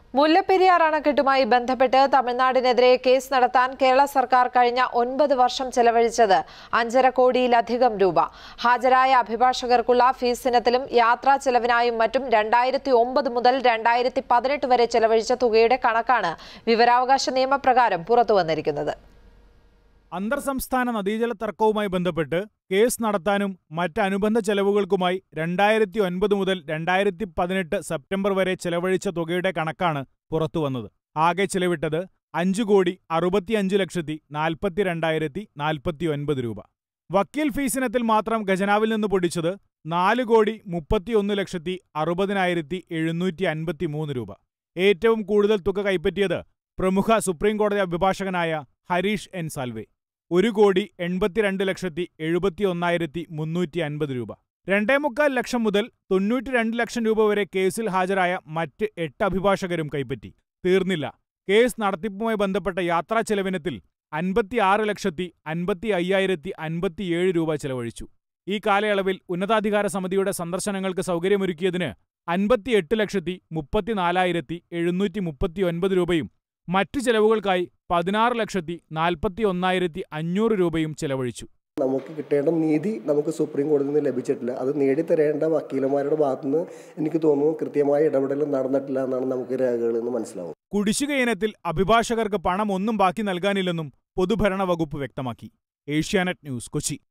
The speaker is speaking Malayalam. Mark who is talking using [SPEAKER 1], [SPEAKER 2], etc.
[SPEAKER 1] മുല്ലപ്പെരിയാർ അണക്കെട്ടുമായി ബന്ധപ്പെട്ട് തമിഴ്നാടിനെതിരെ കേസ് നടത്താൻ കേരള സർക്കാർ കഴിഞ്ഞ ഒൻപത് വർഷം ചെലവഴിച്ചത് അഞ്ചര കോടിയിലധികം രൂപ ഹാജരായ അഭിഭാഷകർക്കുള്ള ഫീസ് ഇനത്തിലും യാത്രാ ചെലവിനായും മറ്റും രണ്ടായിരത്തി ഒമ്പത് മുതൽ രണ്ടായിരത്തി പതിനെട്ട് വരെ ചെലവഴിച്ച തുകയുടെ കണക്കാണ് വിവരാവകാശ നിയമപ്രകാരം പുറത്തുവന്നിരിക്കുന്നത്
[SPEAKER 2] അന്തർ സംസ്ഥാന നദീജല തർക്കവുമായി ബന്ധപ്പെട്ട് കേസ് നടത്താനും മറ്റ് അനുബന്ധ ചെലവുകൾക്കുമായി രണ്ടായിരത്തി ഒൻപത് മുതൽ രണ്ടായിരത്തി പതിനെട്ട് സെപ്റ്റംബർ വരെ ചെലവഴിച്ച തുകയുടെ കണക്കാണ് പുറത്തുവന്നത് ആകെ ചെലവിട്ടത് അഞ്ച് കോടി അറുപത്തിയഞ്ച് ലക്ഷത്തി നാൽപ്പത്തി രണ്ടായിരത്തി നാൽപ്പത്തി ഒൻപത് രൂപ വക്കീൽ ഫീസിനത്തിൽ മാത്രം ഖജനാവിൽ നിന്ന് പൊടിച്ചത് നാല് കോടി മുപ്പത്തിയൊന്ന് ലക്ഷത്തി അറുപതിനായിരത്തി എഴുന്നൂറ്റി അൻപത്തി മൂന്ന് രൂപ ഏറ്റവും കൂടുതൽ തുക കൈപ്പറ്റിയത് പ്രമുഖ സുപ്രീംകോടതി അഭിഭാഷകനായ ഹരീഷ് എൻ സാൽവെ ഒരു കോടി എൺപത്തിരണ്ട് ലക്ഷത്തി എഴുപത്തി ഒന്നായിരത്തി മുന്നൂറ്റി അൻപത് രൂപ രണ്ടേ മുക്കാൽ ലക്ഷം മുതൽ തൊണ്ണൂറ്റി രണ്ട് ലക്ഷം രൂപ വരെ കേസിൽ ഹാജരായ മറ്റ് എട്ട് അഭിഭാഷകരും കൈപ്പറ്റി തീർന്നില്ല കേസ് നടത്തിപ്പുമായി ബന്ധപ്പെട്ട യാത്രാ ചെലവിനത്തിൽ അൻപത്തിയാറ് ലക്ഷത്തി അൻപത്തി അയ്യായിരത്തി അൻപത്തിയേഴ് രൂപ ചെലവഴിച്ചു ഈ കാലയളവിൽ ഉന്നതാധികാര സമിതിയുടെ സന്ദർശനങ്ങൾക്ക് സൗകര്യമൊരുക്കിയതിന് അൻപത്തിയെട്ട് ലക്ഷത്തി മുപ്പത്തിനാലായിരത്തി എഴുന്നൂറ്റി മുപ്പത്തി ഒൻപത് രൂപയും മറ്റു ചെലവുകൾക്കായി പതിനാറ് ലക്ഷത്തി നാൽപ്പത്തി ഒന്നായിരത്തി അഞ്ഞൂറ് രൂപയും ചെലവഴിച്ചു
[SPEAKER 3] നമുക്ക് കിട്ടേണ്ട നീതി നമുക്ക് സുപ്രീം കോടതിയിൽ നിന്ന് ലഭിച്ചിട്ടില്ല അത് നേടിത്തരേണ്ട വക്കീലന്മാരുടെ ഭാഗത്തുനിന്ന് എനിക്ക് തോന്നുന്നു കൃത്യമായ ഇടപെടൽ നടന്നിട്ടില്ല എന്നാണ് നമുക്ക് രേഖകളിൽ നിന്ന് മനസ്സിലാവും
[SPEAKER 2] കുടിശ്ശിക ഇനത്തിൽ അഭിഭാഷകർക്ക് പണം ഒന്നും ബാക്കി നൽകാനില്ലെന്നും പൊതുഭരണ വകുപ്പ് വ്യക്തമാക്കി ഏഷ്യാനെറ്റ് ന്യൂസ് കൊച്ചി